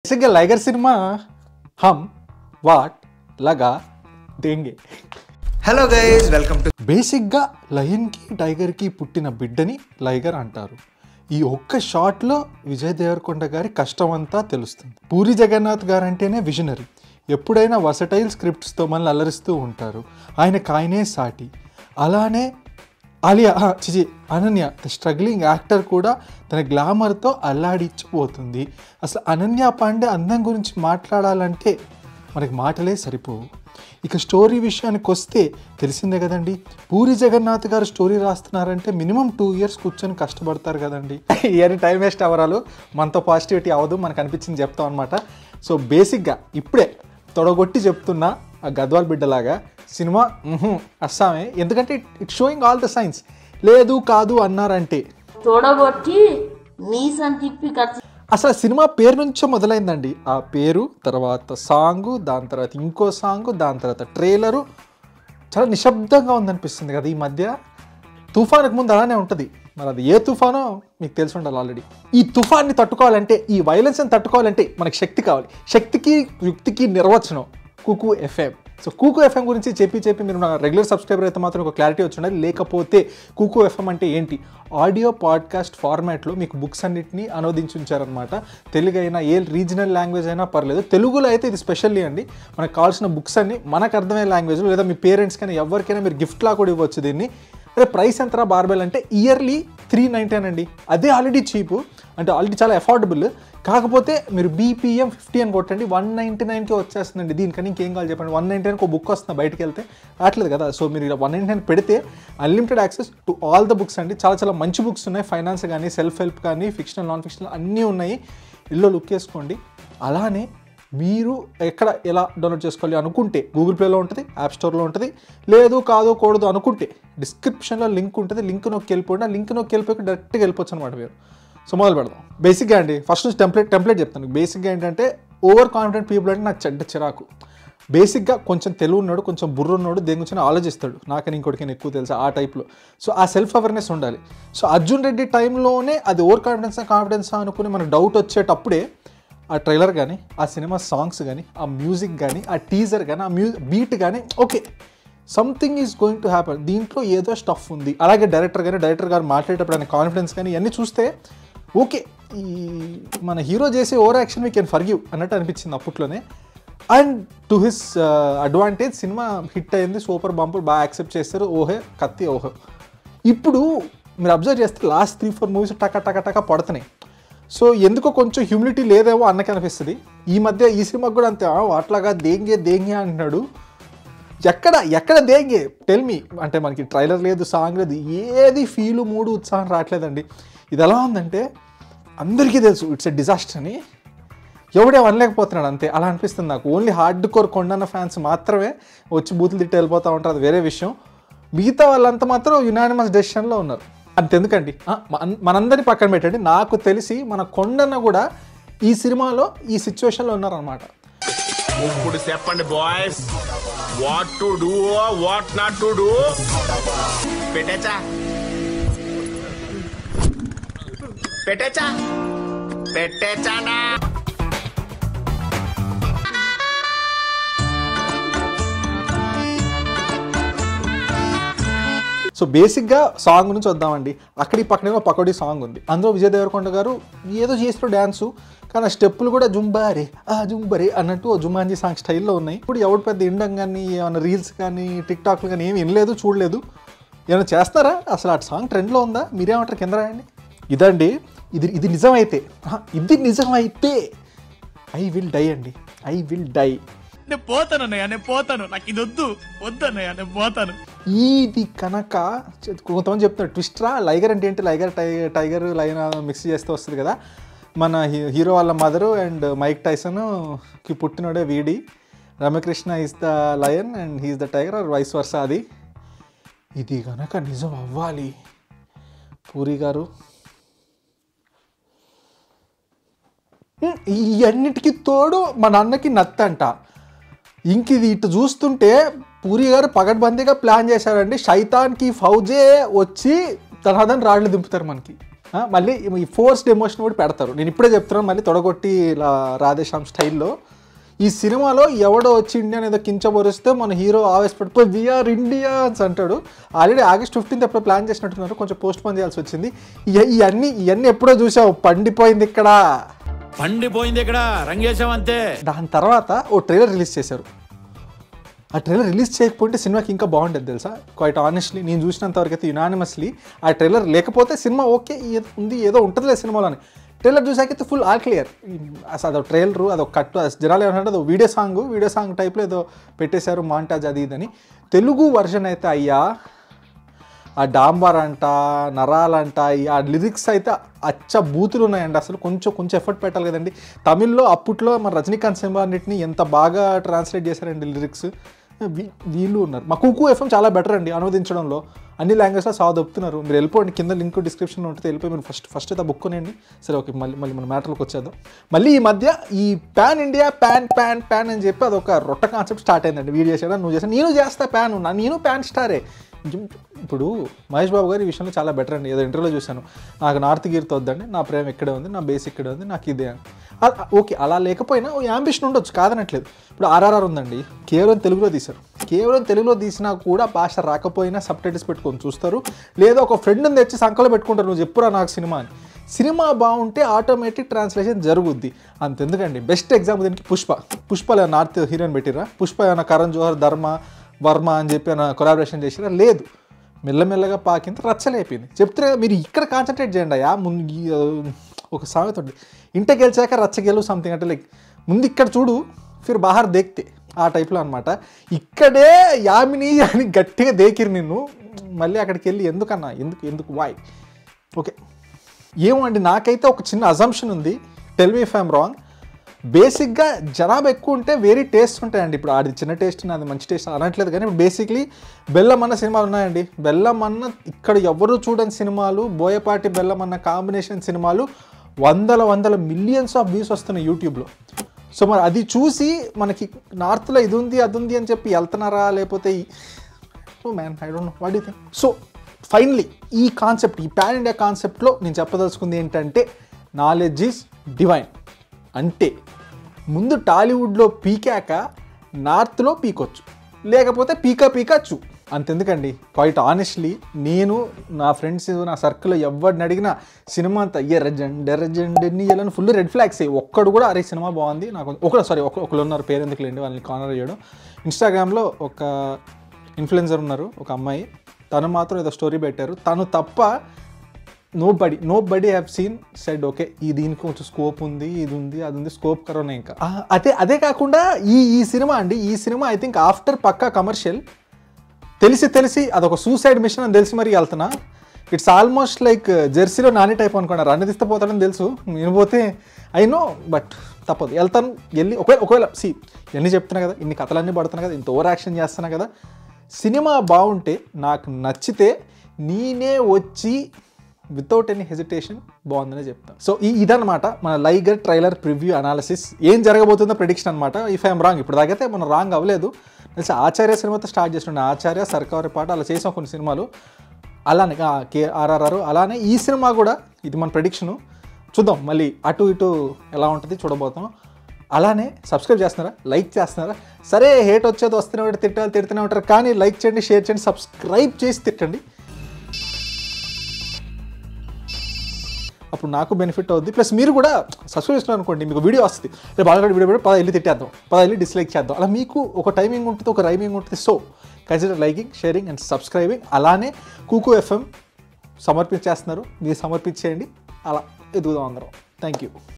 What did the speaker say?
బేసిక్గా లైగర్ సినిమా హమ్ వాట్ లగా దేంగే హలో గైస్ వెల్కమ్ టు బేసిక్గా లయన్కి టైగర్కి పుట్టిన బిడ్డని లైగర్ అంటారు ఈ ఒక్క షాట్లో విజయ్ దేవరకొండ గారి కష్టం అంతా తెలుస్తుంది పూరి జగన్నాథ్ గారు అంటేనే విజనరీ ఎప్పుడైనా వర్సటైల్ స్క్రిప్ట్స్తో మనల్ని అలరిస్తూ ఉంటారు ఆయనకు ఆయనే సాటి అలానే ఆలియా ఆ, చిచి అనన్య ద స్ట్రగ్లింగ్ యాక్టర్ కూడా తన గ్లామర్తో అల్లాడిచ్చిపోతుంది అసలు అనన్య పాండే అందం గురించి మాట్లాడాలంటే మనకి మాటలే సరిపోవు ఇక స్టోరీ విషయానికి వస్తే తెలిసిందే కదండి పూరి జగన్నాథ్ గారు స్టోరీ రాస్తున్నారంటే మినిమం టూ ఇయర్స్ కూర్చొని కష్టపడతారు కదండి ఇయర్ టైం వేస్ట్ అవ్వరాలు మనతో పాజిటివిటీ అవ్వదు మనకు అనిపించింది చెప్తాం అనమాట సో బేసిక్గా ఇప్పుడే తొడగొట్టి చెప్తున్నా ఆ గద్వాల్ బిడ్డలాగా సినిమా మ్హూ, అస్సామే ఎందుకంటే it showing all the signs లేదు కాదు అన్నారంటే తోడగొట్టి మీసం తిప్పి ఖర్చు అసలు ఆ సినిమా పేరు నుంచే మొదలైందండి ఆ పేరు తర్వాత సాంగ్ దాని తర్వాత ఇంకో సాంగ్ దాని తర్వాత ట్రైలరు చాలా నిశ్శబ్దంగా ఉందనిపిస్తుంది కదా ఈ మధ్య తుఫానుకు ముందు అలానే ఉంటుంది మరి అది ఏ తుఫానో మీకు తెలిసి ఉండాలి ఆల్రెడీ ఈ తుఫాన్ని తట్టుకోవాలంటే ఈ వైలెన్స్ని తట్టుకోవాలంటే మనకి శక్తి కావాలి శక్తికి యుక్తికి నిర్వచనం Kuku FM so Kuku FM గురించి చెప్పి చెప్పి మీరు నా రెగ్యులర్ సబ్స్క్రైబర్ అయితే మాత్రం ఒక క్లారిటీ వచ్చి ఉండాలి లేకపోతే కూకు ఎఫ్ఎం అంటే ఏంటి ఆడియో పాడ్కాస్ట్ ఫార్మాట్లో మీకు బుక్స్ అన్నిటిని అనువదించి ఉంచారనమాట తెలుగు అయినా ఏ రీజనల్ లాంగ్వేజ్ అయినా పర్లేదు తెలుగులో అయితే ఇది స్పెషల్లీ అండి మనకు కావాల్సిన బుక్స్ అన్ని మనకు అర్థమయ్యే లాంగ్వేజ్లో లేదా మీ పేరెంట్స్ కానీ ఎవరికైనా మీరు గిఫ్ట్లా కూడా ఇవ్వచ్చు దీన్ని అదే ప్రైస్ ఎంతరా బార్బెల్ అంటే ఇయర్లీ త్రీ నైంటీ అండి అదే ఆల్రెడీ చీపు అంటే ఆల్రెడీ చాలా అఫోర్డబుల్ కాకపోతే మీరు బీపీఎం ఫిఫ్టీ అని కొట్టండి వన్ నైంటీ నైన్కి వచ్చేస్తుందండి దీనికని ఇంకేం కావాలి చెప్పండి వన్ నైంటీ నైన్కి ఒక బుక్ వస్తుంది బయటకు వెళ్తే రావట్లేదు కదా సో మీరు వన్ నైంటీ నైన్ పెడితే unlimited access to all the books అండి చాలా చాలా మంచి బుక్స్ ఉన్నాయి ఫైనాన్స్ కానీ సెల్ఫ్ హెల్ప్ కానీ ఫిక్షనల్ నాన్ ఫిక్షనల్ అన్నీ ఉన్నాయి ఇల్లు లుక్ వేసుకోండి అలానే మీరు ఎక్కడ ఎలా డౌన్లోడ్ చేసుకోవాలి అనుకుంటే గూగుల్ ప్లేలో ఉంటుంది యాప్ స్టోర్లో ఉంటుంది లేదు కాదు కూడదు అనుకుంటే డిస్క్రిప్షన్లో లింక్ ఉంటుంది లింక్ నొక్కి వెళ్ళిపోండి ఆ లింక్ నొక్కి వెళ్ళిపోయి డైరెక్ట్గా వెళ్ళిపోవచ్చు అనమాట మీరు సో మొదలు పెడదాం బేసిక్గా అండి ఫస్ట్ నుంచి టెంప్లెట్ టెంప్లెట్ చెప్తాను బేసిక్గా ఏంటంటే ఓవర్ కాన్ఫిడెంట్ పీపుల్ అంటే నాకు చెడ్డ చిరాకు బేసిక్గా కొంచెం తెలుగు ఉన్నాడు కొంచెం బుర్ర ఉన్నాడు దేని గురించి ఆలోచిస్తాడు నాకని ఇంకోటికి ఎక్కువ తెలుసు ఆ టైప్లో సో ఆ సెల్ఫ్ అవేర్నెస్ ఉండాలి సో అర్జున్ రెడ్డి టైంలోనే అది ఓవర్ కాన్ఫిడెన్సా కాన్ఫిడెన్సా అనుకుని మనకు డౌట్ వచ్చేటప్పుడే ఆ ట్రైలర్ కానీ ఆ సినిమా సాంగ్స్ కానీ ఆ మ్యూజిక్ కానీ ఆ టీజర్ కానీ ఆ మ్యూ బీట్ కానీ okay something is going to happen దీంట్లో ఏదో స్టఫ్ ఉంది అలాగే డైరెక్టర్ కానీ డైరెక్టర్ గారు మాట్లాడేటప్పుడు ఆయన కాన్ఫిడెన్స్ కానీ ఇవన్నీ చూస్తే ఓకే ఈ మన హీరో చేసే over action we can forgive అన్నట్టు అనిపించింది అప్పట్లోనే అండ్ టు హిస్ అడ్వాంటేజ్ సినిమా హిట్ అయింది సూపర్ బంపులు బాగా యాక్సెప్ట్ చేస్తారు ఓహే కత్తి ఓహో ఇప్పుడు మీరు అబ్జర్వ్ చేస్తే లాస్ట్ త్రీ ఫోర్ మూవీస్ టక టక టక పడుతున్నాయి సో ఎందుకో కొంచెం హ్యూమిలిటీ లేదేమో అన్నకి అనిపిస్తుంది ఈ మధ్య ఈ సినిమాకి కూడా అంతే "ఆ, అట్లాగా దేంగే దేంగే అంటున్నాడు ఎక్కడ ఎక్కడ దేంగే టెల్ మీ అంటే మనకి ట్రైలర్ లేదు సాంగ్ లేదు ఏది ఫీలు మూడు ఉత్సాహం రావట్లేదండి ఇది ఎలా ఉందంటే అందరికీ తెలుసు ఇట్స్ ఎ డిజాస్టర్ అని ఎవడే అనలేకపోతున్నాడు అంతే అలా అనిపిస్తుంది నాకు only hardcore Kondanna fans మాత్రమే వచ్చి బూతులు తిట్టి వెళ్ళిపోతూ ఉంటారు అది వేరే విషయం మిగతా వాళ్ళంతా మాత్రం యునానిమస్ డెసిషన్లో ఉన్నారు అంతెందుకండి ఆ, మన- మనందరినీ పక్కన పెట్టండి నాకు తెలిసి మన కొండన్న కూడా ఈ సినిమాలో ఈ సిచ్యువేషన్లో ఉన్నారనమాట ఇప్పుడు చెప్పండి boys what to do what not to do పెట్టచ్చా పెట్టచ్చా పెట్టేచానా సో బేసిక్గా సాంగ్ నుంచి వద్దామండి అక్కడి పక్కనే ఒక పకోడీ సాంగ్ ఉంది అందులో విజయ్ దేవరకొండ గారు ఏదో చేసిన డ్యాన్సు కానీ ఆ స్టెప్పులు కూడా జుంబారే ఆ జుంబరే అన్నట్టు ఓ జుమాంజీ సాంగ్ స్టైల్లో ఉన్నాయి ఇప్పుడు ఎవడు పెద్ద ఇండం కానీ ఏమైనా రీల్స్ కానీ టిక్ టాక్లు కానీ ఏమి వినలేదు చూడలేదు ఏమైనా చేస్తారా అసలు ఆ సాంగ్ ట్రెండ్లో ఉందా మీరేమంటారు కింద రాయండి ఇదండి ఇది ఇది నిజమైతే ఆహా, ఇది నిజమైతే ఐ విల్ డై అండి ఐ విల్ డై నేను పోతాను అన్నయ్య నేను పోతాను నాకు ఇది వద్దు వద్దు అన్నయ్య నేను పోతాను ఇది కనుక కొంతమంది చెప్తున్నారు ట్విస్ట్రా లైగర్ అంటే ఏంటి లైగర్ టై టైగర్ లైన్ మిక్స్ చేస్తే వస్తుంది కదా మన హీ- హీరో వాళ్ళ మదరు అండ్ మైక్ టైసన్కి పుట్టినోడే వీడి Ramakrishna is the lion and he's the tiger or vice versa అది ఇది కనుక నిజం అవ్వాలి పూరి గారు ఉమ్, ఈ అన్నిటికీ తోడు మా నాన్నకి నత్తంట ఇంక ఇది ఇటు చూస్తుంటే పూరి గారు పగడ్బందీగా ప్లాన్ చేశారండి శైతాన్కి ఫౌజే వచ్చి తనదని రాళ్ళు దింపుతారు మనకి ఆ, మళ్ళీ ఈ ఫోర్స్డ్ ఎమోషన్ కూడా పెడతారు నేను ఇప్పుడే చెప్తున్నాను మళ్ళీ తొడగొట్టి ఇలా రాధేశ్యామ్ స్టైల్లో ఈ సినిమాలో ఎవడో వచ్చి ఇండియా ఏదో కించబొరిస్తే మన హీరో ఆవేశపడిపోయి విఆర్ ఇండియా అని అంటాడు ఆల్రెడీ ఆగస్ట్ ఫిఫ్టీన్త్ ఎప్పుడో ప్లాన్ చేసినట్టున్నారు కొంచెం పోస్ట్ పోన్ చేయాల్సి వచ్చింది ఇయ- ఇవన్నీ ఇవన్నీ ఎప్పుడో చూసావు పండిపోయింది ఇక్కడ పండిపోయింది ఇక్కడ రంగేశం అంతే దాని తర్వాత ఓ ట్రైలర్ రిలీజ్ చేశారు ఆ ట్రైలర్ రిలీజ్ చేయకపోతే సినిమాకి ఇంకా బాగుండేది తెలుసా క్వైట్ ఆనెస్ట్లీ నేను చూసినంత వరకు అయితే యునానిమస్లీ ఆ ట్రైలర్ లేకపోతే సినిమా ఓకే ఏ- ఉంది ఏదో ఉంటుందిలే సినిమాలో అని ట్రైలర్ చూసాకైతే ఫుల్ ఆల్ క్లియర్ అసలు అదొక ట్రైలర్ అదొక కట్టు అది జనాలు ఏమంటే అదో వీడియో సాంగ్ వీడియో సాంగ్ టైప్లో ఏదో పెట్టేశారు మాంటాజ్ అది ఇదని తెలుగు వర్షన్ అయితే అయ్యా ఆ డాంబర్ అంట నరాలంట ఈ ఆ లిరిక్స్ అయితే అచ్చ బూతులు ఉన్నాయండి అసలు కొంచెం కొంచెం ఎఫర్ట్ పెట్టాలి కదండి తమిళ్లో అప్పట్లో మన రజనీకాంత్ సినిమా అన్నింటినీ ఎంత బాగా ట్రాన్స్లేట్ చేశారండి లిరిక్స్ వీ- వీళ్ళు ఉన్నారు మా కుకు ఎఫ్ఎం చాలా బెటర్ అండి అనువదించడంలో అన్ని లాంగ్వేజ్లో సాగు దొప్పుతున్నారు మీరు వెళ్ళిపోండి కింద లింక్ డిస్క్రిప్షన్లో ఉంటుంది వెళ్ళిపోయి మీరు ఫస్ట్ ఫస్ట్ అయితే బుక్ కొనేయండి సరే ఓకే మళ్ళీ మళ్ళీ మన మ్యాటర్లోకి వచ్చేద్దాం మళ్ళీ ఈ మధ్య ఈ pan India pan pan pan అని చెప్పి అదొక రొట్ట కాన్సెప్ట్ స్టార్ట్ అయిందండి వీడియో చేసాడా నువ్వు చేసా నేను చేస్తా ప్యాన్ నా నేను ప్యాన్ స్టారే ఇప్పుడు మహేష్ బాబు గారు ఈ విషయంలో చాలా బెటర్ అండి ఏదో ఇంటర్వ్యూలో చూశాను నాకు నార్త్ గీర్తో వద్దండి నా ప్రేమ ఇక్కడే ఉంది నా బేస్ ఇక్కడే ఉంది నాకు ఇదే అని అ- ఓకే అలా లేకపోయినా ఓ యాంబిషన్ ఉండొచ్చు కాదనట్లేదు ఇప్పుడు ఆర్ఆర్ఆర్ ఉందండి కేవలం తెలుగులో తీశారు కేవలం తెలుగులో తీసినా కూడా భాష రాకపోయినా సబ్ టైటిల్స్ పెట్టుకొని చూస్తారు లేదా ఒక ఫ్రెండ్ని తెచ్చి సంకలో పెట్టుకుంటారు నువ్వు చెప్పురా నాకు సినిమా అని సినిమా బాగుంటే ఆటోమేటిక్ ట్రాన్స్లేషన్ జరుగుద్ది అంతెందుకండి బెస్ట్ ఎగ్జాంపుల్ దీనికి పుష్ప పుష్పలో నార్త్ హీరోయిన్ పెట్టిరా పుష్ప ఏమైనా కరణ్ జోహర్ ధర్మ వర్మ అని చెప్పి ఏమైనా కొలాబరేషన్ చేసిరా లేదు మెల్లమెల్లగా పాకింత రచ్చలేపింది చెప్తే మీరు ఇక్కడ కాన్సన్ట్రేట్ చేయండి అయ్యా ముందు ఈ, ఆ, ఒక సామెత ఉంది ఇంట గెలిచాక రచ్చ గెలు సంథింగ్ అంటే లైక్ ముందు ఇక్కడ చూడు ఫిర్ బాహర్ దేక్తే ఆ టైప్లో అనమాట ఇక్కడే యామిని అని గట్టిగా దేకిరు నిన్ను మళ్ళీ అక్కడికి వెళ్ళి ఎందుకన్నా ఎందుకు ఎందుకు వాయ్ ఓకే ఏమో అండి నాకైతే ఒక చిన్న అజంప్షన్ ఉంది టెల్ మీ ఐమ్ రాంగ్ బేసిక్గా జనాభా ఎక్కువ ఉంటే వేరే టేస్ట్ ఉంటాయండి ఇప్పుడు అది చిన్న టేస్ట్ నాది మంచి టేస్ట్ అనట్లేదు కానీ ఇప్పుడు బేసిక్లీ బెల్లం అన్న సినిమాలు ఉన్నాయండి బెల్లం అన్న ఇక్కడ ఎవరు చూడని సినిమాలు బోయపాటి బెల్లం అన్న కాంబినేషన్ సినిమాలు వందల వందల మిలియన్స్ ఆఫ్ వ్యూస్ వస్తున్నాయి యూట్యూబ్లో సో మరి అది చూసి మనకి నార్త్లో ఇది ఉంది అది ఉంది అని చెప్పి వెళ్తున్నారా లేకపోతే so man I don't know what you think so finally ఈ కాన్సెప్ట్ ఈ పాన్ ఇండియా కాన్సెప్ట్లో నేను చెప్పదలుచుకుంది ఏంటంటే నాలెడ్జ్ ఈజ్ డివైన్ అంటే ముందు టాలీవుడ్లో పీకాక నార్త్లో పీకొచ్చు లేకపోతే పీకా పీకాచ్చు అంతెందుకండి క్వైట్ ఆనెస్ట్లీ నేను నా ఫ్రెండ్స్ నా సర్కిల్లో ఎవరిని అడిగినా సినిమా అంతా ఎర్రజెండ్ ఎర్రజెండ్ ఎన్ని ఫుల్ రెడ్ ఫ్లాగ్స్ ఒక్కడు కూడా అరే సినిమా బాగుంది నాకు ఒకడు సారీ ఒక ఒకళ్ళు ఉన్నారు పేరు ఎందుకు లేండి వాళ్ళని కార్నర్ చేయడం ఇన్స్టాగ్రామ్లో ఒక ఇన్ఫ్లుయెన్సర్ ఉన్నారు ఒక అమ్మాయి తను మాత్రం ఏదో స్టోరీ పెట్టారు తను తప్ప nobody nobody have seen said okay ఈ దీనికి కొంచెం స్కోప్ ఉంది ఇది ఉంది అది ఉంది స్కోప్ కరోనా ఇంకా ఆ, అదే అదే కాకుండా ఈ ఈ సినిమా అండి ఈ సినిమా ఐ థింక్ ఆఫ్టర్ పక్కా కమర్షియల్ తెలిసి తెలిసి అదొక సూసైడ్ మిషన్ అని తెలిసి మరీ వెళ్తున్నా ఇట్స్ ఆల్మోస్ట్ లైక్ జెర్సీలో నాని టైప్ అనుకున్నా రన్ తీస్తే పోతాడని తెలుసు నేను పోతే ఐ నో బట్ తప్పదు వెళ్తాను వెళ్ళి ఒకవేళ ఒకవేళ సి ఇవన్నీ చెప్తున్నా కదా ఇన్ని కథలన్నీ పడుతున్నా కదా ఇంత ఓవర్ యాక్షన్ చేస్తున్నా కదా సినిమా బాగుంటే నాకు నచ్చితే నేనే వచ్చి వితౌట్ ఎనీ హెజిటేషన్ బాగుందనే చెప్తాను సో ఈ ఇదనమాట మన లైగర్ ట్రైలర్ ప్రివ్యూ అనాలిసిస్ ఏం జరగబోతుందో ప్రిడిక్షన్ అనమాట ఇఫ్ ఐఎమ్ రాంగ్ ఇప్పుడు దాకైతే మనం రాంగ్ అవ్వలేదు తెలిసి ఆచార్య సినిమాతో స్టార్ట్ చేస్తుండే ఆచార్య సర్కారు పాట అలా చేసాం కొన్ని సినిమాలు అలానే ఆ, కే ఆర్ఆర్ఆర్ అలానే ఈ సినిమా కూడా ఇది మన ప్రిడిక్షను చూద్దాం మళ్ళీ అటు ఇటు ఎలా ఉంటుంది చూడబోతాం అలానే సబ్స్క్రైబ్ చేస్తున్నారా లైక్ చేస్తున్నారా సరే హేట్ వచ్చేది వస్తూనే ఉంటారు తిట్టాలి తిడుతూనే ఉంటారు కానీ లైక్ చేయండి షేర్ చేయండి సబ్స్క్రైబ్ చేసి తిట్టండి అప్పుడు నాకు బెనిఫిట్ అవుద్ది ప్లస్ మీరు కూడా సబ్స్క్రైబ్ చేసుకున్నారు అనుకోండి మీకు వీడియో వస్తుంది రేపు బాగా వీడియో పెట్టి పద వెళ్ళి తిట్టేద్దాం పద వెళ్ళి డిస్లైక్ చేద్దాం అలా మీకు ఒక టైమింగ్ ఉంటుంది ఒక రైమింగ్ ఉంటుంది so consider liking sharing and subscribing అలానే కూకు ఎఫ్ఎం సమర్పించేస్తున్నారు మీరు సమర్పించేయండి అలా ఎదుగుదాం అందరం థ్యాంక్ యూ